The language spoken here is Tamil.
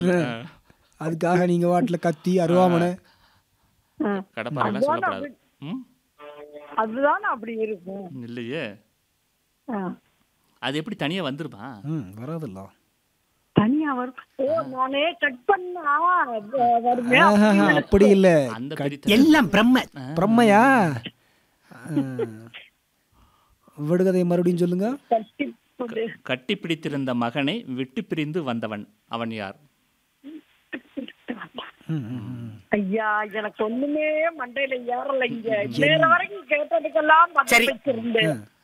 அதுக்காக நீங்க வாட்டுல கத்தி அருவாமனை ம். கடப்பாரெல்லாம் அதுதானே சொல்லக்கூடாது அப்படி- ம் அதுதானே அப்படி இருக்கும் இல்லையே ஆ. அது எப்படி தனியா வந்துருமா ம் வராதுல்ல தனியா வரும் ஓ நானே கட் பண்ணா வ- வருமே ஆஹா, அப்படி இல்ல அந்த பெரிய எல்லாம் பிரம்ம பிரம்மையா விடுகதை மறுபடியும் சொல்லுங்க கட்டி போட்டு கட்டி பிடித்திருந்த மகனை விட்டு பிரிந்து வந்தவன் அவன் யார் ம், ம், ம். ஐயா எனக்கு ஒண்ணுமே மண்டையில ஏறல இங்க நேர வரைக்கும் கேட்டதுக்கெல்லாம் பதில் வச்சிருந்தேன்